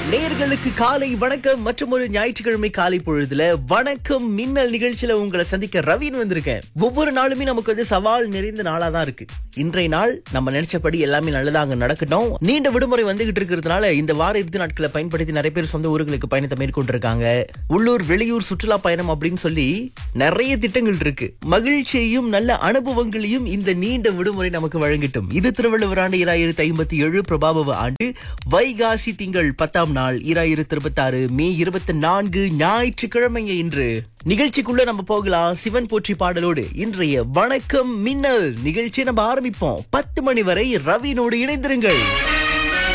நேர்களுக்கு காலை வணக்கம் மற்றும் ஒரு ஞாயிற்றுக்கிழமை காலை பொழுதுல வணக்கம் மின்னல் நிகழ்ச்சியில உங்களை சந்திக்க ரவின்னு வந்திருக்கேன் ஒவ்வொரு நாளுமே நமக்கு வந்து சவால் நிறைந்த நாளா தான் இருக்கு இன்றைய நாள் நம்ம நினைச்சபடி எல்லாமே நல்லதா அங்க நடக்கட்டும் நீண்ட விடுமுறை வந்துகிட்டு இருக்கிறதுனால இந்த வார இறுதி நாட்களை பயன்படுத்தி நிறைய பேர் சொந்த ஊர்களுக்கு பயணத்தை மேற்கொண்டிருக்காங்க உள்ளூர் வெளியூர் சுற்றுலா பயணம் அப்படின்னு சொல்லி நிறைய திட்டங்கள் இருக்கு மகிழ்ச்சியையும் நல்ல அனுபவங்களையும் இந்த நீண்ட விடுமுறை நமக்கு வழங்கட்டும் இது திருவள்ளுவர் ஆண்டு இராயிரத்தி ஐம்பத்தி ஏழு பிரபாபவ ஆண்டு வைகாசி திங்கள் பத்தாம் நாள் இராயிரத்தி இருபத்தி ஆறு மே இருபத்தி நான்கு ஞாயிற்றுக்கிழமைங்க இன்று நிகழ்ச்சிக்குள்ள நம்ம போகலாம் சிவன் போற்றி பாடலோடு இன்றைய வணக்கம் மின்னல் நிகழ்ச்சியை நம்ம ஆரம்பிப்போம் பத்து மணி வரை ரவினோடு இணைந்திருங்கள்